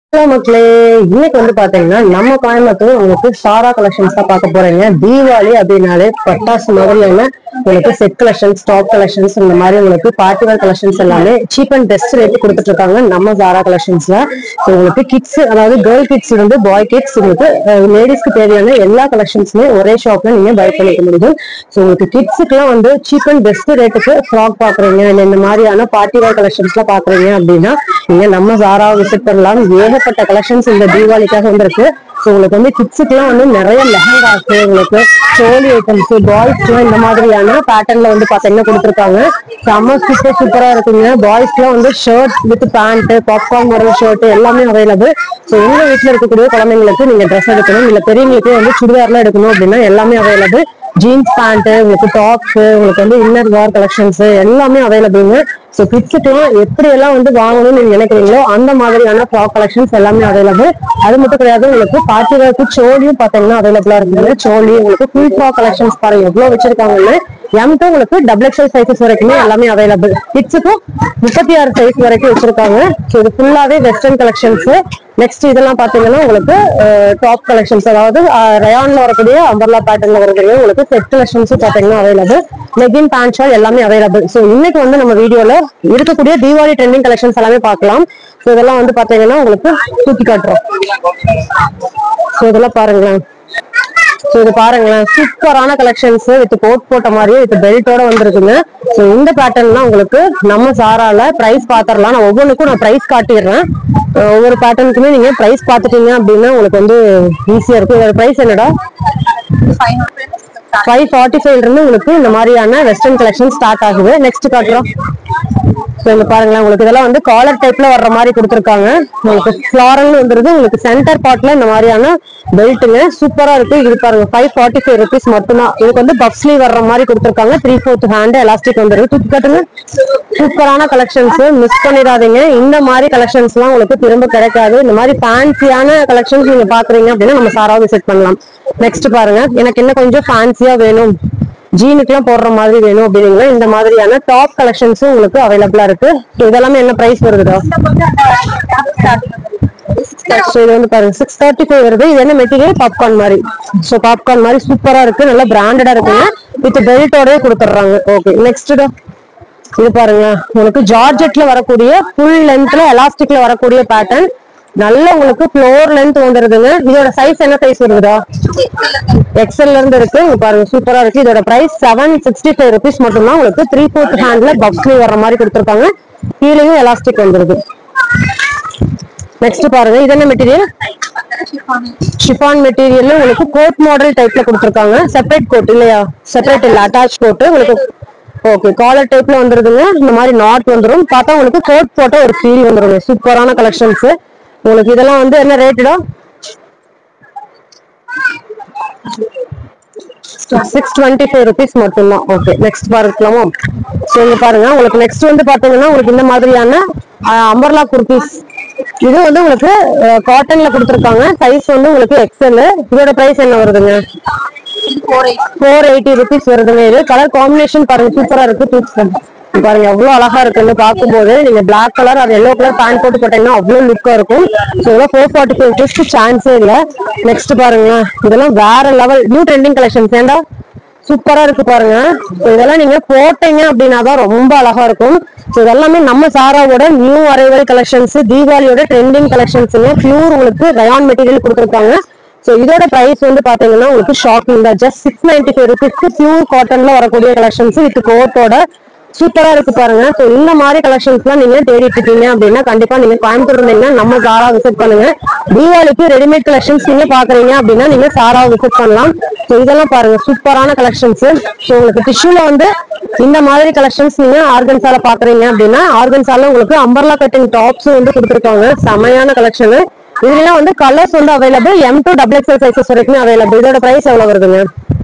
hello மக்களே இன்னைக்கு வந்து பாத்தீங்கன்னா நம்ம கோயம்புத்தூர் உங்களுக்கு சாரா கலெக்ஷன்ஸ் தான் பார்க்க போறீங்க தீபாவளி அப்படின்னாலே பட்டாசு மாதிரியான உங்களுக்கு செட் கலெக்ஷன்ஸ் டாப் கலெக்ஷன்ஸ் இந்த மாதிரி உங்களுக்கு பார்ட்டி வேர் கலெக்ஷன்ஸ் எல்லாமே சீப் அண்ட் பெஸ்ட் ரேட் கொடுத்துட்டு இருக்காங்க நம்ம சாரா கலெக்ஷன்ஸ்ல உங்களுக்கு கிட்ஸ் அதாவது கேர்ள் கிட்ஸ் இருந்து பாய் கிட்ஸ் உங்களுக்கு லேடிஸ்க்கு தேவையான எல்லா கலெக்ஷன்ஸுமே ஒரே ஷாப்ல நீங்க பை பண்ணிக்க முடியும் ஸோ உங்களுக்கு கிட்ஸுக்குலாம் வந்து சீப் அண்ட் பெஸ்ட் ரேட்டுக்கு ஃப்ராக் பாக்குறீங்க இல்ல இந்த மாதிரியான பார்ட்டி வேர் கலெக்ஷன்ஸ்லாம் பாக்குறீங்க அப்படின்னா நீங்க நம்ம சாரா விசிட் பண்ணலாம் ஏகப்பட்ட கலெக்ஷன்ஸ் இந்த தீபாவளிக்காக வந்திருக்கு ஸோ உங்களுக்கு வந்து கிட்ஸுக்குலாம் வந்து நிறைய லெஹங்காஸ் உங்களுக்கு சோலி ஐட்டம்ஸ் பாய்ஸ்க்குலாம் இந்த மாதிரியான பேட்டர்ன்ல வந்து பாத்தீங்கன்னா கொடுத்துருக்காங்க செம்ம சூப்பர் சூப்பரா இருக்குங்க பாய்ஸ்க்குலாம் வந்து shirt with pant popcorn model shirt எல்லாமே அவைலபிள் ஸோ உங்க வீட்டுல இருக்கக்கூடிய குழந்தைங்களுக்கு நீங்க ட்ரெஸ் எடுக்கணும் இல்ல பெரியவங்களுக்கு வந்து சுடிதார்லாம் எடுக்கணும் அப்படின்னா எல்லாமே அவைலபிள் ஜீன்ஸ் பேண்ட் உங்களுக்கு டாப்ஸ் உங்களுக்கு வந்து இன்னர் வேர் கலெக்ஷன்ஸ் எல்லாமே அவைலபிள்ங்க ஸோ கிட்ஸுக்குலாம் எப்படி எல்லாம் வந்து வாங்கணும்னு நீங்க நினைக்கிறீங்களோ அந்த மாதிரியான ஃப்ராக் கலெக்ஷன்ஸ் எல்லாமே அவைலபிள் அது மட்டும் கிடையாது உங்களுக்கு பார்ட்டி வேர்க்கு சோலியும் பாத்தீங்கன்னா அவைலபிளா இருக்குங்க சோலி உங்களுக்கு ஃபுல் ஃப்ராக் கலெக்ஷன்ஸ் பாருங்க எவ்வளவு வச்சிருக்காங்கன்னு எம் டு உங்களுக்கு டபுள் எக்ஸல் சைஸஸ் வரைக்குமே எல்லாமே அவைலபிள் கிட்ஸுக்கும் முப்பத்தி ஆறு சைஸ் வரைக்கும் வச்சிருக்காங்க ஸோ இது ஃபுல்லாவே வெஸ்டர்ன் கலெக்ஷன்ஸ் நெக்ஸ்ட் இதெல்லாம் பாத்தீங்கன்னா உங்களுக்கு டாப் கலெக்ஷன்ஸ் அதாவது ரயான்ல வரக்கூடிய அம்பர்லா பேட்டர்ன்ல வரக்கூடிய உங்களுக்கு செட் கலெக்ஷன்ஸ் பாத்தீங்கன்னா அவைலபிள் லெகின் பேண்ட் ஷால் எல்லாமே அவைலபிள் ஸோ இன்னைக்கு வந்து நம்ம வீடியோல இருக்கக்கூடிய தீபாவளி ட்ரெண்டிங் கலெக்ஷன்ஸ் எல்லாமே பார்க்கலாம் ஸோ இதெல்லாம் வந்து பாத்தீங்கன்னா உங்களுக்கு தூக்கி காட்டுறோம் ஸோ இதெல்லாம் பாருங்களேன் ஸோ இது பாருங்களேன் சூப்பரான கலெக்ஷன்ஸ் வித் கோட் போட்ட மாதிரியே வித் பெல்ட்டோட வந்திருக்குங்க ஸோ இந்த பேட்டர்ன்லாம் உங்களுக்கு நம்ம சாரால பிரைஸ் பாத்திரலாம் நான் ஒவ்வொன்றுக்கும் நான் பிரைஸ் காட்டிடுறேன் அஹ் ஒவ்வொரு பேட்டர்னுக்குமே நீங்க பிரைஸ் பார்த்துட்டீங்க அப்படின்னா உங்களுக்கு வந்து ஈஸியா இருக்கும் இதோட பிரைஸ் என்னடா ஃபைவ் ஃபார்ட்டி ஃபைவ்ல இருந்து உங்களுக்கு இந்த மாதிரியான வெஸ்டர்ன் கலெக்ஷன் ஸ்டார்ட் ஆகுது நெக்ஸ்ட் காட்டுறோம் ஸோ இங்க பாருங்களேன் உங்களுக்கு இதெல்லாம் வந்து காலர் டைப்ல வர்ற மாதிரி கொடுத்துருக்காங்க உங்களுக்கு ஃபிளாரல் வந்துருது உங்களுக்கு சென்டர் பார்ட்ல இந்த மாதிரியான பெல்ட்டுங்க சூப்பரா இருக்கு இது பாருங்க ஃபைவ் ஃபார்ட்டி ஃபைவ் ருபீஸ் மட்டும்தான் இதுக்கு வந்து பஃப் ஸ்லீவ் வர்ற மாதிரி கொடுத்துருக்காங்க த்ரீ ஃபோர்த் ஹேண்ட் எலாஸ்டிக் வந்துருக்கு தூக்கி காட்டுங்க சூப்பரான கலெக்ஷன்ஸ் மிஸ் பண்ணிடாதீங்க இந்த மாதிரி கலெக்ஷன்ஸ் எல்லாம் உங்களுக்கு திரும்ப கிடைக்காது இந்த மாதிரி ஃபேன்சியான கலெக்ஷன்ஸ் நீங்க பாக்குறீங்க அப்படின்னா நம்ம சாரா விசிட் பண்ணலாம் நெக்ஸ்ட் பாருங்க எனக்கு இன்னும் கொஞ்சம் ஃபேன்சியா வேணும் ஜீனுக்குலாம் போடுற மாதிரி வேணும் அப்படின்னீங்கன்னா இந்த மாதிரியான டாப் கலெக்ஷன்ஸும் உங்களுக்கு அவைலபிளா இருக்கு So இதெல்லாமே என்ன பிரைஸ் வருதுடா ஸோ இது வந்து பாருங்க சிக்ஸ் தேர்ட்டி ஃபைவ் வருது இது என்ன மெட்டீரியல் பாப்கார்ன் மாதிரி ஸோ பாப்கார்ன் மாதிரி சூப்பரா இருக்கு நல்லா பிராண்டடா இருக்குங்க வித் பெல்ட்டோடய கொடுத்துட்றாங்க ஓகே நெக்ஸ்ட் இது பாருங்க உங்களுக்கு ஜார்ஜெட்ல வரக்கூடிய ஃபுல் லென்த்ல எலாஸ்டிக்ல வரக்கூடிய பேட்டர்ன் நல்ல உங்களுக்கு ஃப்ளோர் லென்த் வந்துருதுங்க இதோட சைஸ் என்ன சைஸ் வருதுடா எக்ஸல்ல இருந்து இருக்கு இங்க பாருங்க சூப்பரா இருக்கு இதோட price seven sixty five rupees மட்டும்தான் உங்களுக்கு த்ரீ ஃபோர்த் ஹேண்ட்ல பப்ஸ்லி வர மாதிரி கொடுத்துருக்காங்க கீழேயும் எலாஸ்டிக் வந்துருது நெக்ஸ்ட் பாருங்க இது என்ன மெட்டீரியல் ஷிஃபான் மெட்டீரியல்ல உங்களுக்கு கோட் மாடல் டைப்ல கொடுத்துருக்காங்க செப்பரேட் கோட் இல்லையா செப்பரேட் இல்ல அட்டாச் கோட் உங்களுக்கு ஓகே காலர் டைப்ல வந்துருதுங்க இந்த மாதிரி நாட் வந்துரும் பார்த்தா உங்களுக்கு கோட் போட்ட ஒரு ஃபீல் வந்துருங்க சூப்பரான கலெக்ஷன்ஸ் உங்களுக்கு இதெல்லாம் வந்து என்ன ரேட்டுடா சிக்ஸ் டுவெண்ட்டி ஃபைவ் ருபீஸ் மட்டும்தான் ஓகே நெக்ஸ்ட் பார்க்கலாமா ஸோ இங்க பாருங்க உங்களுக்கு நெக்ஸ்ட் வந்து பாத்தீங்கன்னா உங்களுக்கு இந்த மாதிரியான அம்பர்லா குர்த்திஸ் இது வந்து உங்களுக்கு காட்டன்ல கொடுத்துருக்காங்க சைஸ் வந்து உங்களுக்கு எக்ஸல் இதோட பிரைஸ் என்ன வருதுங்க ஃபோர் எயிட்டி ருபீஸ் வருதுங்க இது கலர் காம்பினேஷன் பாருங்க சூப்பரா இருக்கு தூக்கு பாருங்க எவ்வளவு அழகா இருக்குன்னு பார்க்கும்போது நீங்க பிளாக் கலர் அது எல்லோ கலர் பேண்ட் போட்டு போட்டீங்கன்னா அவ்வளவு லுக்கா இருக்கும் ஸோ இதெல்லாம் ஃபோர் ஃபார்ட்டி ஃபைவ் ருபீஸ்க்கு சான்ஸே இல்ல நெக்ஸ்ட் பாருங்க இதெல்லாம் வேற லெவல் நியூ ட்ரெண்டிங் கலெக்ஷன்ஸ் ஏண்டா சூப்பரா இருக்கு பாருங்க ஸோ இதெல்லாம் நீங்க போட்டீங்க அப்படின்னா தான் ரொம்ப அழகா இருக்கும் ஸோ இதெல்லாமே நம்ம சாராவோட நியூ அரைவல் கலெக்ஷன்ஸ் தீபாவளியோட ட்ரெண்டிங் கலெக்ஷன்ஸ்ங்க பியூர் உங்களுக்கு ரயான் மெட்டீரியல் கொடுத்துருக்காங்க ஸோ இதோட பிரைஸ் வந்து பாத்தீங்கன்னா உங்களுக்கு ஷாக்கிங் தான் ஜஸ்ட் சிக்ஸ் நைன்டி ஃபைவ் ருபீஸ்க்கு பியூர் காட்டன்ல வரக்கூடிய கலெக்ஷன்ஸ் வித் கோட்டோட சூப்பரா இருக்கு பாருங்க ஸோ இந்த மாதிரி கலெக்ஷன்ஸ்லாம் நீங்க தேடிட்டு இருக்கீங்க அப்படின்னா கண்டிப்பா நீங்க கோயம்புத்தூர் இருந்தீங்கன்னா நம்ம சாரா விசிட் பண்ணுங்க தீபாவளிக்கு ரெடிமேட் கலெக்ஷன்ஸ் நீங்க பாக்குறீங்க அப்படின்னா நீங்க சாரா விசிட் பண்ணலாம் ஸோ இதெல்லாம் பாருங்க சூப்பரான கலெக்ஷன்ஸ் ஸோ உங்களுக்கு டிஷ்யூல வந்து இந்த மாதிரி கலெக்ஷன்ஸ் நீங்க ஆர்கன்ஸால பாக்குறீங்க அப்படின்னா ஆர்கன்ஸால உங்களுக்கு அம்பர்லா கட்டிங் டாப்ஸ் வந்து கொடுத்துருக்காங்க செமையான கலெக்ஷன் இதுலாம் வந்து கலர்ஸ் வந்து available M to double XL sizes வரைக்கும் அவைலபிள் இதோட பிரைஸ் எவ்வளவு வருதுங்க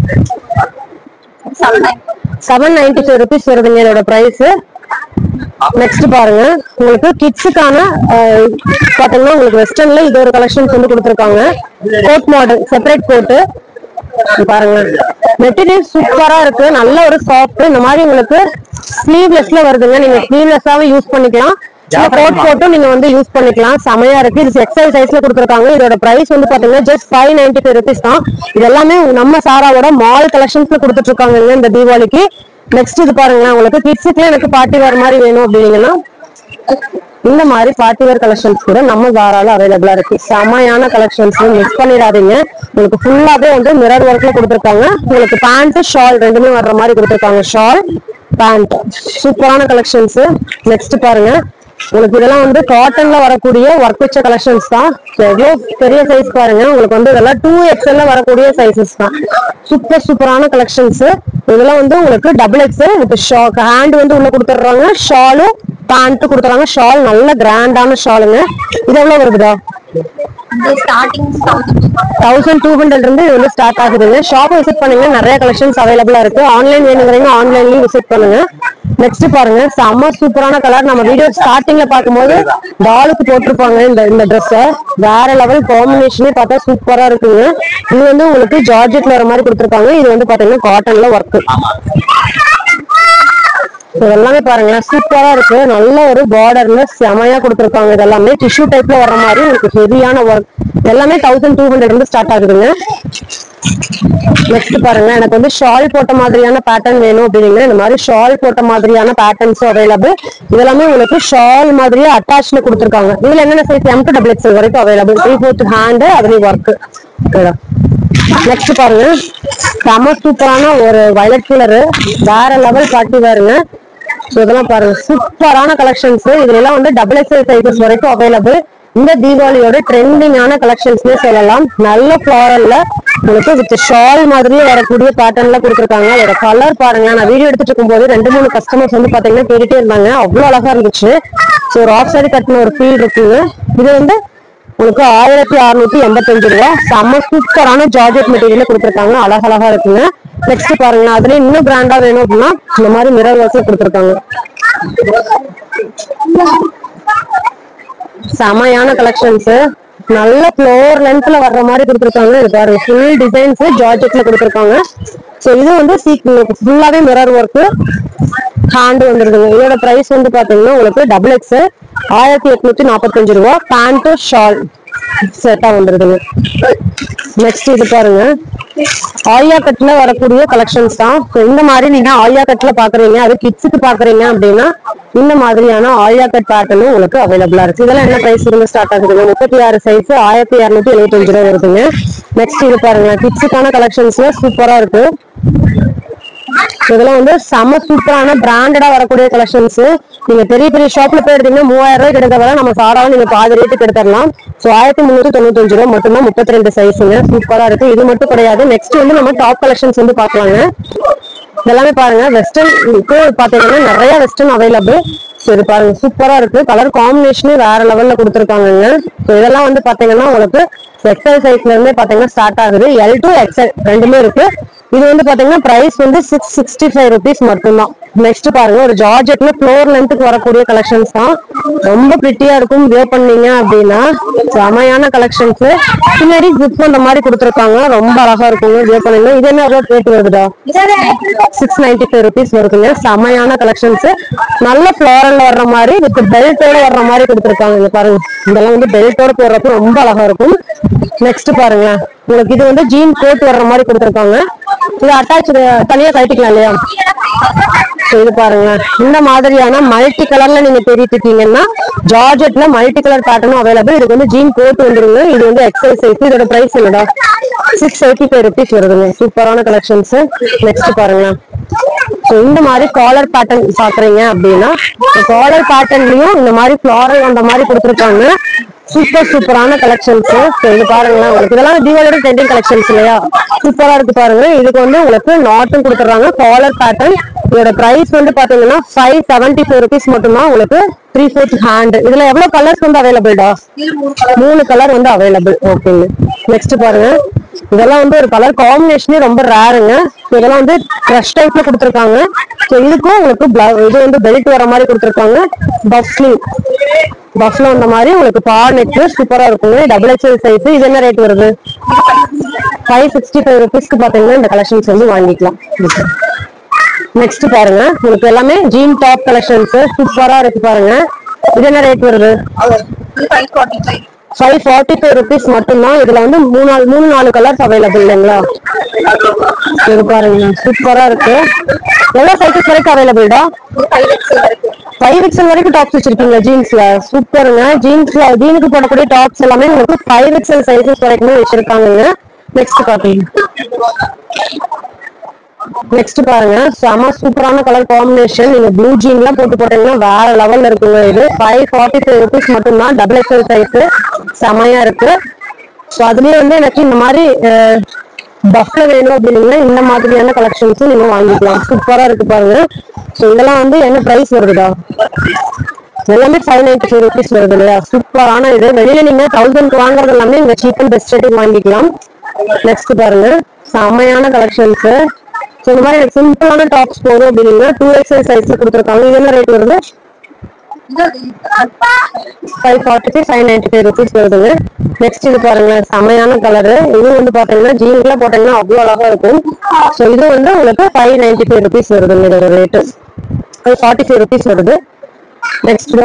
செவன் நைன்டி ஃபைவ் ருபீஸ் வருதுங்க இதோட பிரைஸ் நெக்ஸ்ட் பாருங்க உங்களுக்கு கிட்ஸுக்கான பாத்தீங்கன்னா உங்களுக்கு வெஸ்டர்ன்ல இது ஒரு கலெக்ஷன்ஸ் வந்து கொடுத்துருக்காங்க கோட் மாடல் செப்பரேட் கோட்டு பாருங்க மெட்டீரியல் சூப்பரா இருக்கு நல்ல ஒரு சாஃப்ட் இந்த மாதிரி உங்களுக்கு ஸ்லீவ்லெஸ்ல வருதுங்க நீங்க ஸ்லீவ்லெஸ்ஸாவே யூஸ் பண்ணிக்கலாம் கோட் போட்டு நீங்க வந்து யூஸ் பண்ணிக்கலாம் செமையா இருக்கு இது எக்ஸல் சைஸ்ல கொடுத்துருக்காங்க இதோட பிரைஸ் வந்து பாத்தீங்கன்னா just five ninety five rupees தான் இது எல்லாமே நம்ம சாராவோட மால் கலெக்ஷன்ஸ்ல கொடுத்துட்டு இருக்காங்க இந்த தீபாவளிக்கு நெக்ஸ்ட் இது பாருங்களேன் உங்களுக்கு கிட்ஸுக்குலாம் எனக்கு பார்ட்டி வேற மாதிரி வேணும் அப்படின்னீங்கன்னா இந்த மாதிரி பார்ட்டி வேர் கலெக்ஷன்ஸ் கூட நம்ம ஜாரால அவைலபிளா இருக்கு செமையான கலெக்ஷன்ஸ் மிஸ் பண்ணிடாதீங்க உங்களுக்கு ஃபுல்லாவே வந்து மிரர் ஒர்க்ல கொடுத்துருக்காங்க உங்களுக்கு பேண்ட் ஷால் ரெண்டுமே வர்ற மாதிரி கொடுத்துருக்காங்க ஷால் பேண்ட் சூப்பரான கலெக்ஷன்ஸ் நெக்ஸ்ட் பாருங்க உங்களுக்கு இதெல்லாம் வந்து காட்டன்ல வரக்கூடிய ஒர்க் வச்ச கலெக்ஷன்ஸ் தான் எவ்வளவு பெரிய சைஸ் பாருங்க உங்களுக்கு வந்து இதெல்லாம் டூ எக்ஸ்எல்ல வரக்கூடிய சைசஸ் தான் சூப்பர் சூப்பரான கலெக்ஷன்ஸ் இதெல்லாம் வந்து உங்களுக்கு டபுள் எக்ஸ்எல் வித் ஷாக் ஹேண்ட் வந்து உள்ள கொடுத்துட்றாங்க ஷாலும் பேண்ட் கொடுத்துறாங்க ஷால் நல்ல கிராண்டான ஷாலுங்க இது எவ்வளவு வருதுடா ஸ்டார்டிங் தௌசண்ட் டூ ஹண்ட்ரட் இருந்து இது வந்து ஸ்டார்ட் ஆகுதுங்க ஷாப் விசிட் பண்ணுங்க நிறைய கலெக்ஷன்ஸ் அவைலபிளா இருக்கு ஆன்லைன் வேணுங்கிறீங்க ஆன்லைன்லயும் விசிட் பண்ணுங்க நெக்ஸ்ட் பாருங்க செம்ம சூப்பரான கலர் நம்ம வீடியோ ஸ்டார்டிங்ல பார்க்கும்போது டாலுக்கு போட்டிருப்பாங்க இந்த இந்த ட்ரெஸ் வேற லெவல் காம்பினேஷனே பார்த்தா சூப்பரா இருக்குங்க இது வந்து உங்களுக்கு ஜார்ஜெட்ல வர மாதிரி கொடுத்துருக்காங்க இது வந்து பாத்தீங்கன்னா காட்டன்ல ஒர்க் இது எல்லாமே பாருங்களேன் சூப்பரா இருக்கு நல்ல ஒரு பார்டர்ல செமையா கொடுத்துருக்காங்க இது எல்லாமே டிஷ்யூ டைப்ல வர்ற மாதிரி உங்களுக்கு ஹெவியான ஒர்க் எல்லாமே தௌசண்ட் டூ ஹண்ட்ரட் இருந்து ஸ்டார்ட் ஆகுதுங்க நெக்ஸ்ட் பாருங்க எனக்கு வந்து ஷால் போட்ட மாதிரியான பேட்டர்ன் வேணும் அப்படின்னீங்கன்னா இந்த மாதிரி ஷால் போட்ட மாதிரியான பேட்டர்ன்ஸும் அவைலபிள் இதெல்லாமே உங்களுக்கு ஷால் மாதிரியே அட்டாச்ல கொடுத்துருக்காங்க இதுல என்னென்ன size M to double X வரைக்கும் அவைலபிள் த்ரீ ஃபோர்த் ஹேண்ட் அதுலயும் ஒர்க் நெக்ஸ்ட் பாருங்க செம சூப்பரான ஒரு வயலட் கலரு வேற லெவல் காட்டி பாருங்க So இதெல்லாம் பாருங்க சூப்பரான கலெக்ஷன்ஸ் இதுல எல்லாம் வந்து டபுள் எக்ஸ்எல் சைசஸ் வரைக்கும் அவைலபிள் இந்த தீபாவளியோட ட்ரெண்டிங்கான கலெக்ஷன்ஸ்னே சொல்லலாம் நல்ல ஃபிளாரல்ல உங்களுக்கு வித் ஷால் மாதிரியே வரக்கூடிய பேட்டர்ன்ல கொடுத்துருக்காங்க அதோட கலர் பாருங்க நான் வீடியோ எடுத்துட்டு இருக்கும்போது ரெண்டு மூணு கஸ்டமர்ஸ் வந்து பாத்தீங்கன்னா கேட்டுட்டே இருந்தாங்க அவ்வளவு அழகா இருந்துச்சு ஸோ ஒரு ஆஃப் சைடு கட்டின ஒரு ஃபீல் இருக்குங்க இது வந்து உங்களுக்கு ஆயிரத்தி அறுநூத்தி எண்பத்தஞ்சு ரூபா செம்ம சூப்பரான ஜார்ஜெட் மெட்டீரியல் கொடுத்துருக்காங்க அழகழகா இருக்குங்க நெக்ஸ்ட் பாருங்க அதுல இன்னும் பிராண்டா வேணும் அப்படின்னா இந்த மாதிரி மிரர் ஒர்க்ல கொடுத்துருக்காங்க செமையான கலெக்ஷன்ஸ் நல்ல ஃப்ளோர் லென்த்ல வர்ற மாதிரி கொடுத்துருக்காங்க இது பாருங்க ஃபுல் டிசைன்ஸ் ஜார்ஜெட்ல கொடுத்துருக்காங்க ஸோ இது வந்து சீக் ஃபுல்லாவே மிரர் ஒர்க் ஹேண்ட் வந்துருதுங்க இதோட பிரைஸ் வந்து பாத்தீங்கன்னா உங்களுக்கு டபுள் எக்ஸ் ஆயிரத்தி எட்நூத்தி நாற்பத்தஞ்சு ரூபா பேண்ட் ஷால் செட்டா வந்துருதுங்க நெக்ஸ்ட் இது பாருங்க ஆலியா கட்ல வரக்கூடிய கலெக்ஷன்ஸ் தான் So, இந்த மாதிரி நீங்க ஆலியா கட்ல பாக்குறீங்க அது கிட்ஸுக்கு பாக்குறீங்க அப்படின்னா இந்த மாதிரியான ஆலியா கட் பேட்டர்னும் உங்களுக்கு அவைலபிளா இருக்கு இதெல்லாம் என்ன பிரைஸ் இருந்து ஸ்டார்ட் ஆகுதுங்க முப்பத்தி ஆறு சைஸ் ஆயிரத்தி இரநூத்தி எழுபத்தஞ்சு ரூபா வருதுங்க நெக்ஸ்ட் இது பாருங்க கிட்ஸுக்கான கலெக்ஷன்ஸ்ல சூப்பரா இருக்கு இதெல்லாம் வந்து செம சூப்பரான பிராண்டடா வரக்கூடிய கலெக்ஷன்ஸ் நீங்க பெரிய பெரிய ஷாப்ல போய் எடுத்தீங்கன்னா மூவாயிரம் ரூபாய்க்கு எடுத்த விட நம்ம சாராவும் நீங்க பாதி ரேட்டுக்கு எடுத்துடலாம் ஸோ ஆயிரத்தி முந்நூத்தி தொண்ணூத்தஞ்சு ரூபா மட்டும்தான் முப்பத்தி ரெண்டு சைஸுங்க சூப்பரா இருக்கு இது மட்டும் கிடையாது நெக்ஸ்ட் வந்து நம்ம டாப் கலெக்ஷன்ஸ் வந்து பார்க்கலாங்க இதெல்லாமே பாருங்க வெஸ்டர்னுக்கு பாத்தீங்கன்னா நிறைய வெஸ்டர்ன் அவைலபிள் ஸோ இது பாருங்க சூப்பரா இருக்கு கலர் காம்பினேஷனே வேற லெவல்ல கொடுத்துருக்காங்கங்க ஸோ இதெல்லாம் வந்து பாத்தீங்கன்னா உங்களுக்கு எக்ஸல் சைஸ்ல இருந்தே பாத்தீங்கன்னா ஸ்டார்ட் ஆகுது எல் டு எக்ஸல் ரெண்டுமே இருக்கு இது வந்து பாத்தீங்கன்னா பிரைஸ் வந்து சிக்ஸ் சிக்ஸ்டி ஃபைவ் ருபீஸ் மட்டும்தான் நெக்ஸ்ட் பாருங்க ஒரு ஜார்ஜெட்ல ஃப்ளோர் லென்த்துக்கு வரக்கூடிய கலெக்ஷன்ஸ் தான் ரொம்ப பிரிட்டியா இருக்கும் வியர் பண்ணீங்க அப்படின்னா செமையான கலெக்ஷன்ஸ் பின்னாடி ஜிப் அந்த மாதிரி கொடுத்துருக்காங்க ரொம்ப அழகா இருக்குங்க வியர் பண்ணீங்கன்னா இது என்ன ரேட் வருதுடா சிக்ஸ் நைன்டி ஃபைவ் ருபீஸ் வருதுங்க செமையான கலெக்ஷன்ஸ் நல்ல ஃபிளாரல்ல வர்ற மாதிரி வித் பெல்ட்டோட வர்ற மாதிரி கொடுத்துருக்காங்க இங்க பாருங்க இதெல்லாம் வந்து பெல்ட்டோட போடுறப்ப ரொம்ப அழகா இருக்கும் நெக்ஸ்ட் பாருங்க உங்களுக்கு இது வந்து ஜீன் கோட் வர்ற மாதிரி கொடுத்துருக்காங்க இது அட்டாச் தனியா கட்டிக்கலாம் இல்லையா So இது பாருங்க இந்த மாதிரியான மல்டி கலர்ல நீங்க தேடிட்டு இருக்கீங்கன்னா ஜார்ஜெட்ல மல்டி கலர் பேட்டர்னும் அவைலபிள் இதுக்கு வந்து ஜீன் கோட் வந்துருங்க இது வந்து எக்ஸல் சைஸ் இதோட பிரைஸ் என்னடா சிக்ஸ் எயிட்டி ஃபைவ் ருபீஸ் வருதுங்க சூப்பரான கலெக்ஷன்ஸ் நெக்ஸ்ட் பாருங்க ஸோ இந்த மாதிரி காலர் பேட்டர்ன் பாக்குறீங்க அப்படின்னா காலர் பேட்டர்ன்லயும் இந்த மாதிரி ஃபிளாரல் அந்த மாதிரி கொடுத்துருக்காங்க சூப்பர் சூப்பரான கலெக்ஷன்ஸ் இது பாருங்களேன் உங்களுக்கு இதெல்லாம் தீபாவளியோட ட்ரெண்டிங் கலெக்ஷன்ஸ் இல்லையா சூப்பரா இருக்கு பாருங்க இதுக்கு வந்து உங்களுக்கு நாட்டும் கொடுத்துறாங்க காலர் பேட்டர்ன் இதோட பிரைஸ் வந்து பாத்தீங்கன்னா ஃபைவ் செவன்டி ஃபோர் ருபீஸ் மட்டும்தான் உங்களுக்கு த்ரீ ஃபோர்த் ஹேண்ட் இதுல எவ்வளவு கலர்ஸ் வந்து அவைலபிள்டா மூணு கலர் வந்து அவைலபிள் ஓகேங்க நெக்ஸ்ட் பாருங்க இதெல்லாம் வந்து ஒரு கலர் காம்பினேஷனே ரொம்ப ரேருங்க இதெல்லாம் வந்து க்ரஷ் டைப்ல கொடுத்துருக்காங்க ஸோ இதுக்கும் உங்களுக்கு blo- இது வந்து பெல்ட் வர மாதிரி கொடுத்துருக்காங்க பஃப்லிங் பஃப்ல அந்த மாதிரி உங்களுக்கு பா நெக் சூப்பரா இருக்குங்க டபுள் எக்ஸ்எல் சைஸ் இது என்ன ரேட் வருது ஃபைவ் சிக்ஸ்டி ஃபைவ் ருபீஸ்க்கு பாத்தீங்கன்னா இந்த கலெக்ஷன்ஸ் வந்து வாங்கிக்கலாம் நெக்ஸ்ட் பாருங்க உங்களுக்கு எல்லாமே ஜீன் டாப் கலெக்ஷன்ஸ் சூப்பரா இருக்கு பாருங்க இது என்ன ரேட் வருது five forty five five forty five rupees மட்டும்தான் இதுல வந்து மூணு நாலு மூணு நாலு கலர்ஸ் அவைலபிள் இல்லைங்களா இது பாருங்க சூப்பரா இருக்கு எவ்வளவு சைஸஸ் வரைக்கும் அவைலபிள்டா ஃபைவ் எக்ஸல் வரைக்கும் ஃபைவ் எக்ஸல் வரைக்கும் டாப்ஸ் வச்சிருக்கீங்க ஜீன்ஸ்ல சூப்பருங்க ஜீன்ஸ்ல ஜீனுக்கு போடக்கூடிய டாப்ஸ் எல்லாமே உங்களுக்கு ஃபைவ் எக்ஸல் சைஸஸ் வரைக்குமே வச்சிருக்காங்க நெக்ஸ்ட் பாத்தீங்க நெக்ஸ்ட் பாருங்க செம சூப்பரான கலர் காம்பினேஷன் நீங்க ப்ளூ ஜீன்லாம் போட்டு போட்டீங்கன்னா வேற லெவல்ல இருக்குங்க இது ஃபைவ் ஃபார்ட்டி ஃபைவ் ருபீஸ் மட்டும்தான் டபுள் எக்ஸல் சைஸ் செமையா இருக்கு ஸோ அதுலயே வந்து எனக்கு இந்த மாதிரி பஃப்ல வேணும் அப்படின்னீங்கன்னா இந்த மாதிரியான கலெக்ஷன்ஸும் நீங்க வாங்கிக்கலாம் சூப்பரா இருக்கு பாருங்க ஸோ இதெல்லாம் வந்து என்ன பிரைஸ் வருதுடா எல்லாமே ஃபைவ் நைன்டி ஃபைவ் ருபீஸ் வருது இல்லையா சூப்பரான இது வெளியில நீங்க தௌசண்ட் வாங்குறது எல்லாமே இங்க சீப் அண்ட் பெஸ்ட் ரேட்டுக்கு வாங்கிக்கலாம் நெக்ஸ்ட் பாருங்க செமையான கலெக்ஷன்ஸ் ஸோ இந்த மாதிரி எனக்கு சிம்பிளான டாப்ஸ் போதும் அப்படின்னா டூ எக்ஸல் சைஸ்ல கொடுத்துருக்காங்க இது என்ன ரேட் வருது five forty five five ninety five rupees வருதுங்க நெக்ஸ்ட் இது பாருங்க செமையான கலரு இது வந்து பாத்தீங்கன்னா ஜீன்ஸ்லாம் போட்டீங்கன்னா அவ்வளோ அழகா இருக்கும் ஸோ இது வந்து உங்களுக்கு ஃபைவ் நைன்டி ஃபைவ் ருபீஸ் வருதுங்க இதோட rate five forty five rupees வருது நெக்ஸ்ட்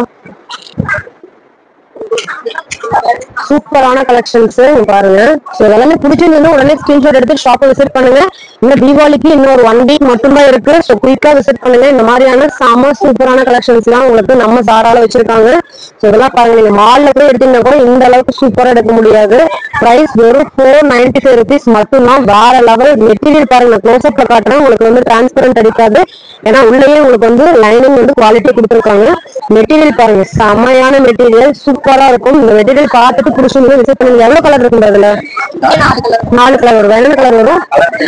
சூப்பரான கலெக்ஷன்ஸ் பாருங்க ஸோ எல்லாமே பிடிச்சிருந்தா உடனே ஸ்கிரீன்ஷாட் எடுத்து ஷாப்பை விசிட் பண்ணுங்க இன்னும் தீபாவளிக்கு இன்னும் ஒரு ஒன் வீக் மட்டும்தான் இருக்கு ஸோ குயிக்கா விசிட் பண்ணுங்க இந்த மாதிரியான செம சூப்பரான கலெக்ஷன்ஸ் எல்லாம் உங்களுக்கு நம்ம சாரால வச்சிருக்காங்க ஸோ இதெல்லாம் பாருங்க நீங்க மால்ல கூட எடுத்தீங்கன்னா கூட இந்த அளவுக்கு சூப்பரா எடுக்க முடியாது பிரைஸ் வெறும் ஃபோர் நைன்டி ஃபைவ் ருபீஸ் மட்டும்தான் வேற லெவல் மெட்டீரியல் பாருங்க க்ளோஸ் அப்ல காட்டுறேன் உங்களுக்கு வந்து டிரான்ஸ்பரண்ட் அடிக்காது ஏன்னா உள்ளேயே உங்களுக்கு வந்து லைனிங் வந்து குவாலிட்டி கொடுத்துருக்காங்க மெட்டீரியல் பாருங்க செமையான மெட்டீரியல் சூப்பரா இருக்கும் இந்த மெட்டீரியல் பார்த்துட்டு பிடிச்சிருந்து விசிட் பண்ணுங்க எவ்வளவு கலர் இருக்கும் அதுல நாலு கலர் வரும் என்ன கலர் வரும்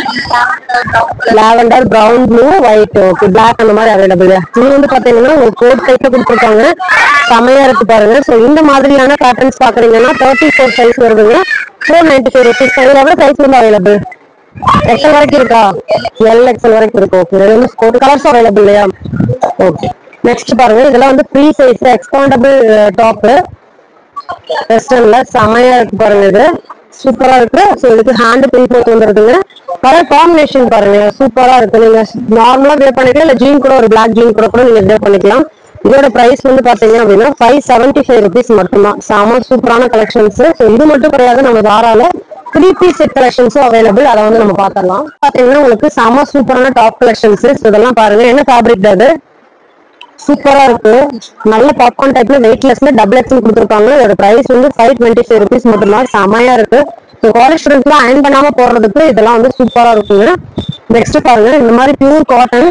lavender brown blue white okay black அந்த மாதிரி அவைலபிள் இது வந்து பாத்தீங்கன்னா உங்களுக்கு கோட் டைப்ல கொடுத்துருக்காங்க செமையா இருக்கு பாருங்க சோ இந்த மாதிரியான பேட்டர்ன்ஸ் பாக்குறீங்கன்னா தேர்ட்டி ஃபோர் சைஸ் வருதுங்க ஃபோர் நைன்டி ஃபோர் ருபீஸ் இதுல எவ்வளவு சைஸ் வந்து அவைலபிள் எக்ஸல் வரைக்கும் இருக்கா எல் எக்ஸல் வரைக்கும் இருக்கு ஓகே இது வந்து ஒரு கலர்ஸ் அவைலபிள் இல்லையா ஓகே நெக்ஸ்ட் பாருங்க இதெல்லாம் வந்து ஃப்ரீ சைஸ் எக்ஸ்பாண்டபிள் டாப் வெஸ்டர்ன்ல செமையா இருக்கு பாருங்க இது சூப்பரா இருக்கு ஸோ இதுக்கு ஹேண்ட் பின் போட்டு வந்துருதுங்க கலர் காம்பினேஷன் பாருங்க சூப்பரா இருக்கு நீங்க நார்மலா வேர் பண்ணிக்கலாம் இல்ல ஜீன் கூட ஒரு பிளாக் ஜீன் கூட கூட நீங்க வேர் பண்ணிக்கலாம் இதோட பிரைஸ் வந்து பாத்தீங்க அப்படின்னா ஃபைவ் செவன்டி ஃபைவ் ருபீஸ் மட்டும்தான் செம சூப்பரான கலெக்ஷன்ஸ் ஸோ இது மட்டும் கிடையாது நம்ம தாராள த்ரீ பீஸ் செட் கலெக்ஷன்ஸும் அவைலபிள் அதை வந்து நம்ம பார்த்துடலாம் பாத்தீங்கன்னா உங்களுக்கு செம சூப்பரான டாப் கலெக்ஷன்ஸ் இதெல்லாம் பாருங்க என்ன ஃபேப்ரிக் அது சூப்பரா இருக்கு நல்ல பாப்கார்ன் டைப்ல வெயிட்லெஸ்ல டபுள் எக்ஸல் கொடுத்துருக்காங்க இதோட பிரைஸ் வந்து ஃபைவ் டுவெண்ட்டி ஃபைவ் ருபீஸ் மட்டும்தான் செமையா இருக்கு காலேஜ் ஸ்டூடெண்ட்ஸ்லாம் அயன் பண்ணாம போடுறதுக்கு இதெல்லாம் வந்து சூப்பரா இருக்குங்க நெக்ஸ்ட் பாருங்க இந்த மாதிரி பியூர் காட்டன்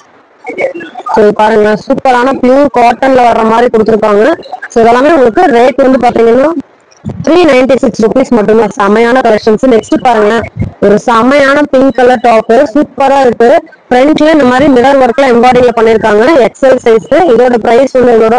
ஸோ பாருங்க சூப்பரான பியூர் காட்டன்ல வர்ற மாதிரி கொடுத்துருக்காங்க ஸோ இதெல்லாமே உங்களுக்கு ரேட் வந்து பாத்தீங்கன்னா த்ரீ நைன்டி சிக்ஸ் ருபீஸ் மட்டும்தான் செமையான கலெக்ஷன்ஸ் நெக்ஸ்ட் பாருங்க ஒரு செமையான பிங்க் கலர் டாப் சூப்பரா இருக்கு ஃப்ரண்ட்ல இந்த மாதிரி மிரர் ஒர்க்ல எம்பாடிங்ல பண்ணிருக்காங்க எக்ஸல் சைஸ் இதோட பிரைஸ் வந்து இதோட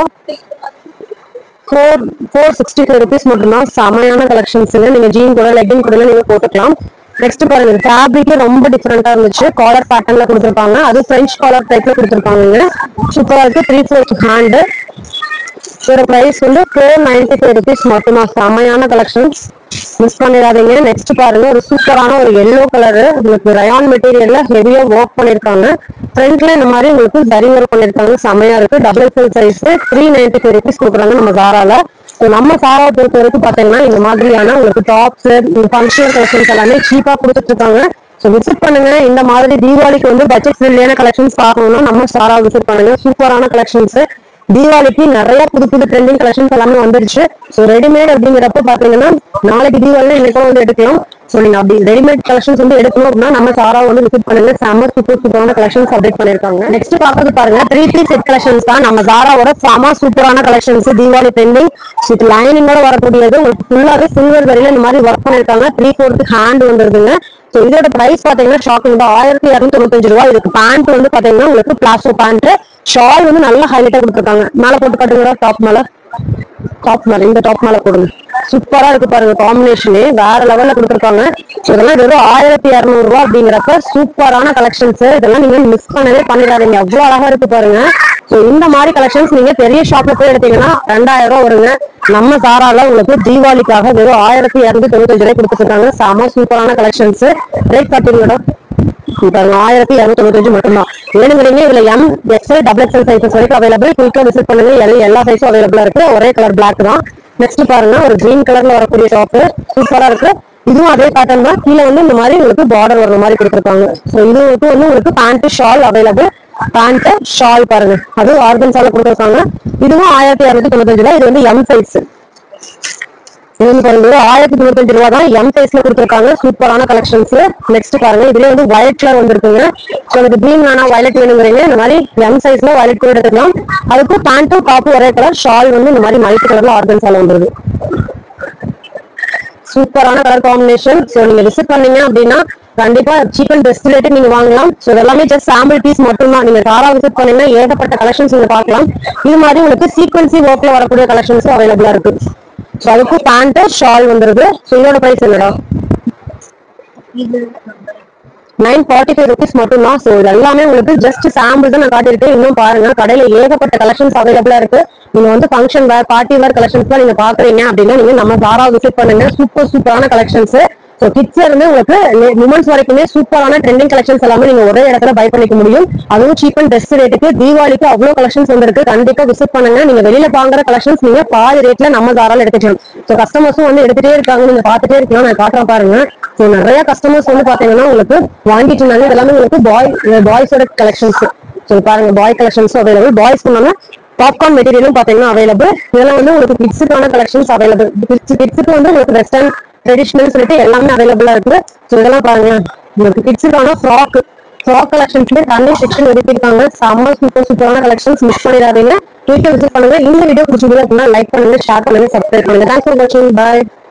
four four sixty five rupees மட்டும்தான் செமையான கலெக்ஷன்ஸ் நீங்க ஜீன் கூட லெக்கின் கூட நீங்க போட்டுக்கலாம் நெக்ஸ்ட் பாருங்க ஃபேப்ரிக்ல ரொம்ப டிஃப்ரெண்டா இருந்துச்சு காலர் பேட்டர்ன்ல கொடுத்துருப்பாங்க அது பிரெஞ்ச் காலர் டைப்ல கொடுத்துருப்பாங்க சூப்பரா இருக்கு த்ரீ ஃபோர்த் ஹேண்டு இதோட பிரைஸ் வந்து ஃபோர் நைன்டி ஃபைவ் ருபீஸ் மட்டும்தான் செமையான கலெக்ஷன்ஸ் மிஸ் பண்ணிடாதீங்க நெக்ஸ்ட் பாருங்க ஒரு சூப்பரான ஒரு எல்லோ கலர் உங்களுக்கு ரயான் மெட்டீரியல்ல ஹெவியா ஒர்க் பண்ணிருக்காங்க ஃப்ரண்ட்ல இந்த மாதிரி உங்களுக்கு தரி ஒர்க் பண்ணிருக்காங்க செமையா இருக்கு double XL size three ninety five rupees கொடுக்குறாங்க நம்ம சாரால ஸோ நம்ம சாராவை பொறுத்த வரைக்கும் பாத்தீங்கன்னா இந்த மாதிரியான உங்களுக்கு டாப்ஸ் ஃபங்க்ஷனல் கலெக்ஷன்ஸ் எல்லாமே சீப்பா கொடுத்துட்டு இருக்காங்க ஸோ விசிட் பண்ணுங்க இந்த மாதிரி தீபாவளிக்கு வந்து பட்ஜெட் ஃப்ரெண்ட்லியான கலெக்ஷன்ஸ் பார்க்கணும்னா நம்ம சாரா விசிட் பண்ணுங்க சூப்பரான கலெக்ஷன்ஸ் தீபாவளிக்கு நிறைய புது புது ட்ரெண்டிங் கலெக்ஷன்ஸ் எல்லாமே வந்துருச்சு ஸோ ரெடிமேட் அப்படிங்கிறப்ப பாத்தீங்கன்னா நாளைக்கு தீபாவளி இன்னைக்கும் வந்து எடுக்கலாம் ஸோ நீங்க அப்படி ரெடிமேட் கலெக்ஷன்ஸ் வந்து எடுக்கணும் அப்படின்னா நம்ம சாரா வந்து விசிட் பண்ணுங்க செம்ம சூப்பர் சூப்பரான கலெக்ஷன்ஸ் அப்டேட் பண்ணிருக்காங்க நெக்ஸ்ட் பார்க்கறது பாருங்க த்ரீ பீஸ் செட் கலெக்ஷன்ஸ் தான் நம்ம சாராவோட செம சூப்பரான கலெக்ஷன்ஸ் தீபாவளி ட்ரெண்டிங் வித் லைனிங்கோட வரக்கூடியது உங்களுக்கு ஃபுல்லாவே சில்வர் வரையில இந்த மாதிரி ஒர்க் பண்ணிருக்காங்க த்ரீ ஃபோர்த் ஹேண்ட் வந்துருதுங்க ஸோ இதோட பிரைஸ் பாத்தீங்கன்னா ஷாப்பிங் தான் ஆயிரத்தி இரநூத்தி தொண்ணூத்தஞ்சு ரூபாய் இதுக்கு பேண்ட் வந்து பாத்தீங்கன்னா உங்களுக்கு பிளாஸ்டோ பேண்ட் ஷால் வந்து நல்ல ஹைலைட்டா கொடுத்துருக்காங்க மேல போட்டு காட்டுங்களா டாப் மேல டாப் மேல இந்த டாப் மேல போடுங்க சூப்பரா இருக்கு பாருங்க காம்பினேஷனே வேற லெவல்ல கொடுத்துருக்காங்க இதெல்லாம் வெறும் ஆயிரத்தி இரநூறு ரூபாய் அப்படிங்கிறப்ப சூப்பரான கலெக்ஷன்ஸ் இதெல்லாம் நீங்க மிஸ் பண்ணவே பண்ணிடாதீங்க அவ்வளவு அழகா இருக்கு பாருங்க ஸோ இந்த மாதிரி கலெக்ஷன்ஸ் நீங்க பெரிய ஷாப்ல போய் எடுத்தீங்கன்னா ரெண்டாயிரம் ரூபாய் வருங்க நம்ம சாரால உங்களுக்கு தீபாவளிக்காக வெறும் ஆயிரத்தி இரநூத்தி தொண்ணூத்தஞ்சு ரூபாய் கொடுத்துருக்காங்க செம சூப்பரான கலெக்ஷன்ஸ் ரேட் பார்த்தீங்களா பாருங்க ஆயிரத்தி இருநூத்தி தொண்ணூத்தஞ்சு மட்டும்தான் வேணுங்கிறீங்க இதுல M XL double XL sizes வரைக்கும் அவைலபிள் குயிக்கா விசிட் பண்ணுங்க எல்லா- எல்லா சைஸும் அவைலபிளா இருக்கு ஒரே கலர் பிளாக் தான் நெக்ஸ்ட் பாருங்க ஒரு கிரீன் கலர்ல வரக்கூடிய டாப் சூப்பரா இருக்கு இதுவும் அதே பேட்டர்ன் தான் கீழே வந்து இந்த மாதிரி உங்களுக்கு பார்டர் வர்ற மாதிரி கொடுத்துருக்காங்க ஸோ இது வந்து வந்து உங்களுக்கு pant shawl available pant shawl பாருங்க அது ஆர்கன்ஸால கொடுத்துருக்காங்க இதுவும் ஆயிரத்தி இரநூத்தி தொண்ணூத்தஞ்சு தான் இது வந்து எம் சைஸ் இது வந்து பாருங்க வெறும் ஆயிரத்தி தொண்ணூத்தஞ்சு ரூபா தான் எம் சைஸ்ல கொடுத்துருக்காங்க சூப்பரான கலெக்ஷன்ஸ் நெக்ஸ்ட் பாருங்க இதுல வந்து வயலட் கலர் வந்திருக்குங்க ஸோ எனக்கு கிரீன் வேணா வயலட் வேணுங்கிறீங்க இந்த மாதிரி எம் சைஸ்ல வயலட் கூட எடுத்துக்கலாம் அதுக்கு பேண்ட்டும் டாப்பும் ஒரே கலர் ஷால் வந்து இந்த மாதிரி மல்டி கலர்ல ஆர்கன்ஸால வந்துருது சூப்பரான கலர் காம்பினேஷன் ஸோ நீங்க விசிட் பண்ணீங்க அப்படின்னா கண்டிப்பா சீப் அண்ட் பெஸ்ட் ரேட்டு நீங்க வாங்கலாம் ஸோ இதெல்லாமே ஜஸ்ட் சாம்பிள் பீஸ் மட்டும் தான் நீங்க காரா விசிட் பண்ணீங்கன்னா ஏகப்பட்ட கலெக்ஷன்ஸ் நீங்க பார்க்கலாம் இது மாதிரி உங்களுக்கு சீக்வன்சி ஒர்க்ல வரக்கூடிய கலெக்ஷன்ஸும் அவைலபிளா இருக்கு ஸோ அதுக்கு பேண்ட் ஷால் வந்துருது ஸோ இதோட பிரைஸ் என்னடா இது நைன் ஃபார்ட்டி ஃபைவ் ருபீஸ் மட்டும் தான் ஸோ இது எல்லாமே உங்களுக்கு ஜஸ்ட் சாம்பிள் தான் நான் காட்டியிருக்கேன் இன்னும் பாருங்க கடையில ஏகப்பட்ட கலெக்ஷன்ஸ் அவைலபிளா இருக்கு நீங்க வந்து function wear party wear collections தான் நீங்க பாக்குறீங்க அப்படின்னா நீங்க நம்ம தாரா விசிட் பண்ணுங்க சூப்பர் சூப்பரான கலெக்ஷன்ஸ் ஸோ கிட்ஸ்ல இருந்து உங்களுக்கு உமன்ஸ் வரைக்குமே சூப்பரான ட்ரெண்டிங் கலெக்ஷன்ஸ் எல்லாமே நீங்க ஒரே இடத்துல பை பண்ணிக்க முடியும் அதுவும் சீப் அண்ட் பெஸ்ட் ரேட்டுக்கு தீபாவளிக்கு அவ்வளவு கலெக்ஷன்ஸ் வந்திருக்கு கண்டிப்பா விசிட் பண்ணுங்க நீங்க வெளியில வாங்குற கலெக்ஷன்ஸ் நீங்க பாதி ரேட்ல நம்ம தாரால எடுத்துக்கலாம் ஸோ கஸ்டமர்ஸும் வந்து எடுத்துட்டே இருக்காங்க நீங்க பார்த்துட்டே இருக்கலாம் நான் காட்டுறேன் பாருங்க ஸோ நிறைய கஸ்டமர்ஸ் வந்து பாத்தீங்கன்னா உங்களுக்கு வாங்கிட்டு இருந்தாங்க இது எல்லாமே உங்களுக்கு பாய் பாய்ஸோட கலெக்ஷன்ஸ் ஸோ பாருங்க பாய் கலெக்ஷன்ஸும் அவைலபிள் பாய்ஸ் பண்ணாங்க பாப்கார்ன் மெட்டீரியலும் பாத்தீங்கன்னா அவைலபிள் இதெல்லாம் வந்து உங்களுக்கு கிட்ஸுக்கான கலெக்ஷன்ஸ் அவைலபிள் கிட்ஸுக்கு வந்து உங்களுக்கு வெஸ்டர்ன் ட்ரெடிஷனல் சொல்லிட்டு எல்லாமே அவைலபிளா இருக்கு ஸோ இதெல்லாம் பாருங்க உங்களுக்கு கிட்ஸுக்கான ஃப்ராக் ஃப்ராக் கலெக்ஷன்ஸ்ல தனி செக்ஷன் ஒதுக்கிருக்காங்க செம்ம சூப்பர் சூப்பரான கலெக்ஷன்ஸ் மிஸ் பண்ணிடாதீங்க வீட்டில் விசிட் பண்ணுங்க இந்த வீடியோ பிடிச்சிருக்கு அப்படின்னா லைக் பண்ணுங்க ஷேர் பண்ணுங்க சப்ஸ்கிரைப் பண்ணுங்க தேங்க்ஸ் ஃபார் வாட்சிங் பாய்